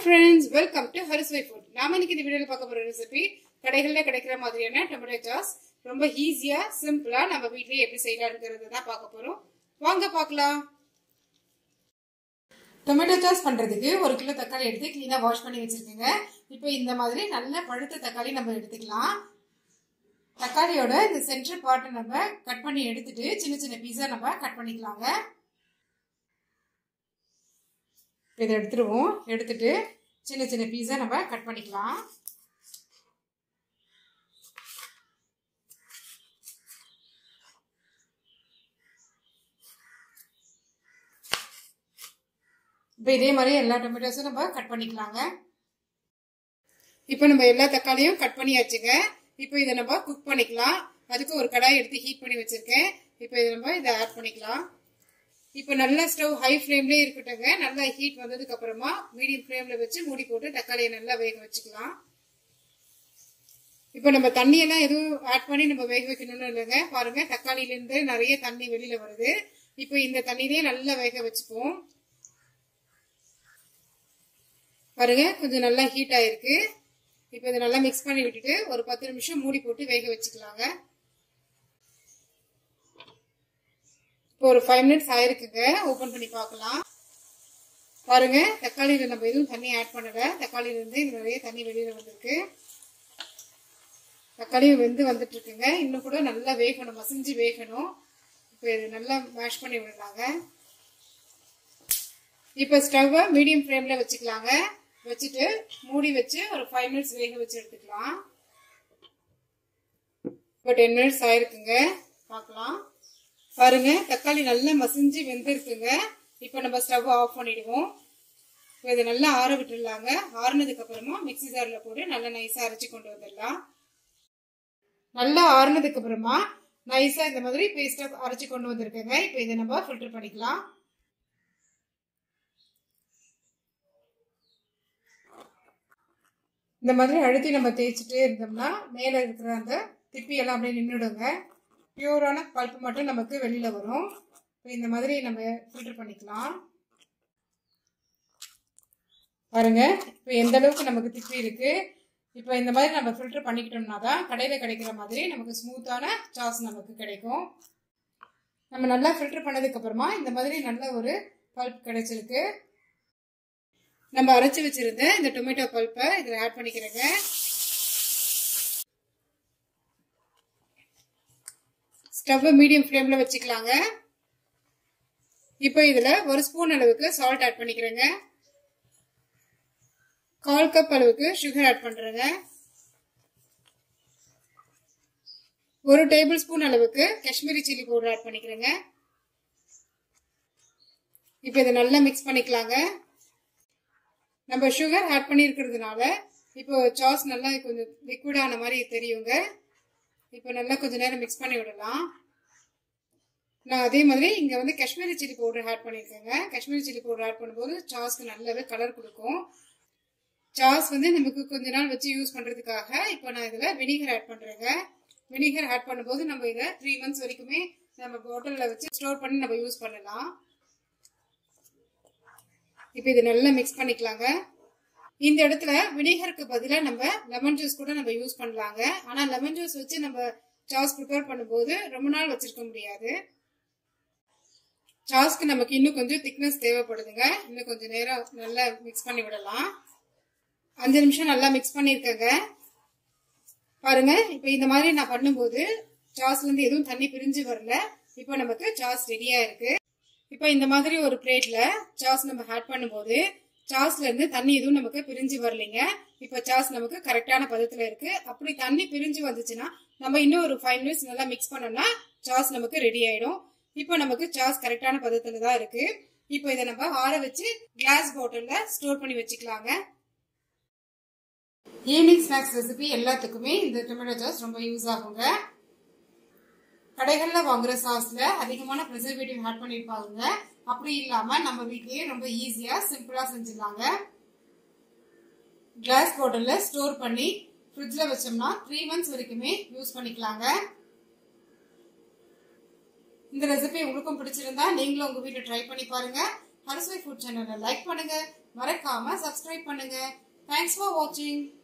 friends welcome to ஹரிஸ்வை food நாம இன்னைக்கு இந்த வீடியோல பார்க்க போற ரெசிபி கடைகளில் கிடைக்கிற மாதிரியான டொமேட்டோ சாஸ் ரொம்ப ஈஸியா சிம்பிளா நம்ம வீட்லயே எப்படி செய்யலாம்ங்கிறது தான் பார்க்க போறோம் வாங்க பார்க்கலாம் டொமேட்டோ சாஸ் பண்றதுக்கு ஒரு கிலோ தக்காளி எடுத்து கிளீனா வாஷ் பண்ணி வச்சிருக்கேங்க இப்போ இந்த மாதிரி நல்ல பழுத்த தக்காளி நம்ம எடுத்துக்கலாம் தக்காளியோட இந்த சென்டர் பார்ட்டை நம்ம கட் பண்ணி எடுத்துட்டு சின்ன சின்ன பீஸா நம்ம கட் பண்ணிக்கலாங்க இதை எடுத்துருவோம் எடுத்துட்டு சின்ன சின்ன பீஸா நம்ம கட் பண்ணிக்கலாம் இப்போ இதே மாதிரி எல்லா டொமேட்டோஸும் நம்ம கட் பண்ணிக்கலாங்க இப்போ நம்ம எல்லா தக்காளியும் கட் பண்ணியாச்சுங்க இப்போ இதை நம்ம குக் பண்ணிக்கலாம் அதுக்கு ஒரு கடாய் எடுத்து ஹீட் பண்ணி வச்சிருக்கேன் இப்போ இதை நம்ம இதை ஆட் பண்ணிக்கலாம் இப்போ நல்லா ஸ்டவ் ஹை ஃப்ளேம்லேயே இருக்கட்டுங்க நல்லா ஹீட் வந்ததுக்கு அப்புறமா மீடியம் ஃப்ளேம்ல வச்சு மூடி போட்டு தக்காளியை நல்லா வேக வச்சுக்கலாம் இப்போ நம்ம தண்ணியெல்லாம் எதுவும் ஆட் பண்ணி நம்ம வேக வைக்கணும்னு இல்லைங்க பாருங்க தக்காளியிலேருந்து நிறைய தண்ணி வெளியில வருது இப்போ இந்த தண்ணியிலேயே நல்லா வேக வச்சுப்போம் பாருங்க கொஞ்சம் நல்லா ஹீட் ஆயிருக்கு இப்போ இதை நல்லா மிக்ஸ் பண்ணி விட்டுட்டு ஒரு பத்து நிமிஷம் மூடி போட்டு வேக வச்சுக்கலாங்க இப்போ ஒரு ஃபைவ் மினிட்ஸ் ஆயிருக்குங்க ஓப்பன் பண்ணி பார்க்கலாம் பாருங்க தக்காளியில் நம்ம எதுவும் தண்ணி ஆட் பண்ணல தக்காளியில இருந்து நிறைய தண்ணி வெளியில வந்திருக்கு தக்காளியும் வெந்து வந்துட்டு இருக்குங்க இன்னும் கூட நல்லா வேகணும் மசிஞ்சு வேகணும் இப்போ இது நல்லா மேஷ் பண்ணி விடலாங்க இப்போ ஸ்டவ்வை மீடியம் ஃப்ளேம்ல வச்சுக்கலாங்க வச்சுட்டு மூடி வச்சு ஒரு ஃபைவ் மினிட்ஸ் வேக வச்சு எடுத்துக்கலாம் இப்போ டென் மினிட்ஸ் ஆயிருக்குங்க பார்க்கலாம் பாருங்க தக்காளி நல்லா மசிஞ்சு வெந்திருக்குங்க இப்போ நம்ம ஸ்டவ் ஆஃப் பண்ணிடுவோம் இப்போ இதை நல்லா ஆற விட்டுடலாங்க ஆறுனதுக்கு அப்புறமா மிக்சி ஜார்ல போட்டு நல்லா நைஸா அரைச்சி கொண்டு வந்துடலாம் நல்லா ஆறுனதுக்கு அப்புறமா நைஸா இந்த மாதிரி பேஸ்டா அரைச்சி கொண்டு வந்திருக்கேங்க இப்போ இதை நம்ம ஃபில்டர் பண்ணிக்கலாம் இந்த மாதிரி அழுத்தி நம்ம தேய்ச்சிட்டே இருந்தோம்னா மேலே இருக்கிற அந்த திப்பி எல்லாம் அப்படியே நின்றுடுங்க பியூரான பல்ப்பு மட்டும் நமக்கு வெளியில வரும் இப்போ இந்த மாதிரி நம்ம ஃபில்டர் பண்ணிக்கலாம் பாருங்க இப்போ எந்த அளவுக்கு நமக்கு திப்பி இருக்கு இப்போ இந்த மாதிரி நம்ம ஃபில்டர் பண்ணிக்கிட்டோம்னா தான் கடையில் கிடைக்கிற மாதிரி நமக்கு ஸ்மூத்தான சாஸ் நமக்கு கிடைக்கும் நம்ம நல்லா ஃபில்டர் பண்ணதுக்கு அப்புறமா இந்த மாதிரி நல்ல ஒரு பல்ப் கிடைச்சிருக்கு நம்ம அரைச்சி வச்சிருந்த இந்த டொமேட்டோ பல்ப்பை இதில் ஆட் பண்ணிக்கிறேங்க ஸ்டவ் மீடியம் ஃப்ளேமில் வச்சுக்கலாங்க இப்போ இதில் ஒரு ஸ்பூன் அளவுக்கு சால்ட் ஆட் பண்ணிக்கிறேங்க கால் கப் அளவுக்கு சுகர் ஆட் பண்ணுறேங்க ஒரு டேபிள் ஸ்பூன் அளவுக்கு காஷ்மீரி சில்லி பவுடர் ஆட் பண்ணிக்கிறேங்க இப்போ இதை நல்லா மிக்ஸ் பண்ணிக்கலாங்க நம்ம சுகர் ஆட் பண்ணியிருக்கிறதுனால இப்போ சாஸ் நல்லா கொஞ்சம் லிக்விடான மாதிரி தெரியுங்க இப்போ நல்லா கொஞ்சம் நேரம் மிக்ஸ் பண்ணி விடலாம் நான் அதே மாதிரி இங்கே வந்து காஷ்மீரி சில்லி பவுடர் ஆட் பண்ணியிருக்கேங்க காஷ்மீரி சில்லி பவுடர் ஆட் பண்ணும்போது சாஸ்க்கு நல்லாவே கலர் கொடுக்கும் சாஸ் வந்து நமக்கு கொஞ்ச நாள் வச்சு யூஸ் பண்ணுறதுக்காக இப்போ நான் இதில் வினிகர் ஆட் பண்ணுறேங்க வினிகர் ஆட் பண்ணும்போது நம்ம இதை த்ரீ மந்த்ஸ் வரைக்குமே நம்ம பாட்டிலில் வச்சு ஸ்டோர் பண்ணி நம்ம யூஸ் பண்ணலாம் இப்போ இது நல்லா மிக்ஸ் பண்ணிக்கலாங்க இந்த இடத்துல வினிகருக்கு பதிலாக நம்ம லெமன் ஜூஸ் கூட நம்ம யூஸ் பண்ணலாங்க ஆனால் லெமன் ஜூஸ் வச்சு நம்ம சாஸ் ப்ரிப்பேர் பண்ணும்போது ரொம்ப நாள் வச்சிருக்க முடியாது சாஸ்க்கு நமக்கு இன்னும் கொஞ்சம் திக்னஸ் தேவைப்படுதுங்க இன்னும் கொஞ்சம் நேரம் நல்லா மிக்ஸ் பண்ணி விடலாம் அஞ்சு நிமிஷம் நல்லா மிக்ஸ் பண்ணியிருக்கேங்க பாருங்க இப்போ இந்த மாதிரி நான் பண்ணும்போது சாஸ்ல இருந்து எதுவும் தண்ணி பிரிஞ்சு வரல இப்போ நமக்கு சாஸ் ரெடியா இருக்கு இப்போ இந்த மாதிரி ஒரு பிளேட்ல சாஸ் நம்ம ஆட் பண்ணும்போது சாஸ்ல இருந்து தண்ணி எதுவும் நமக்கு பிரிஞ்சு வரலைங்க இப்போ சாஸ் நமக்கு கரெக்டான பதத்துல இருக்கு அப்படி தண்ணி பிரிஞ்சு வந்துச்சுன்னா நம்ம இன்னும் ஒரு ஃபைவ் மினிட்ஸ் நல்லா மிக்ஸ் பண்ணோம்னா சாஸ் நமக்கு ரெடி ஆயிடும் இப்போ நமக்கு சாஸ் கரெக்டான பதத்துல தான் இருக்கு இப்போ இதை நம்ம ஆற வச்சு கிளாஸ் பாட்டில்ல ஸ்டோர் பண்ணி வச்சுக்கலாங்க ஈவினிங் ஸ்நாக்ஸ் ரெசிபி எல்லாத்துக்குமே இந்த டொமேட்டோ சாஸ் ரொம்ப யூஸ் ஆகுங்க கடைகளில் வாங்குற சாஸ்ல அதிகமான ப்ரிசர்வேட்டிவ் ஆட் பண்ணியிருப்பாங்க அப்படி இல்லாம நம்ம வீட்லயே ரொம்ப ஈஸியா சிம்பிளா செஞ்சிடலாங்க கிளாஸ் பாட்டில்ல ஸ்டோர் பண்ணி ஃப்ரிட்ஜில் வச்சோம்னா த்ரீ மந்த்ஸ் வரைக்குமே யூஸ் பண்ணிக்கலாங்க இந்த ரெசிபி உங்களுக்கும் பிடிச்சிருந்தா நீங்களும் உங்க வீட்டில் ட்ரை பண்ணி பாருங்க ஹரஸ்வை ஃபுட் சேனலை லைக் பண்ணுங்க மறக்காம சப்ஸ்கிரைப் பண்ணுங்க தேங்க்ஸ் ஃபார் வாட்சிங்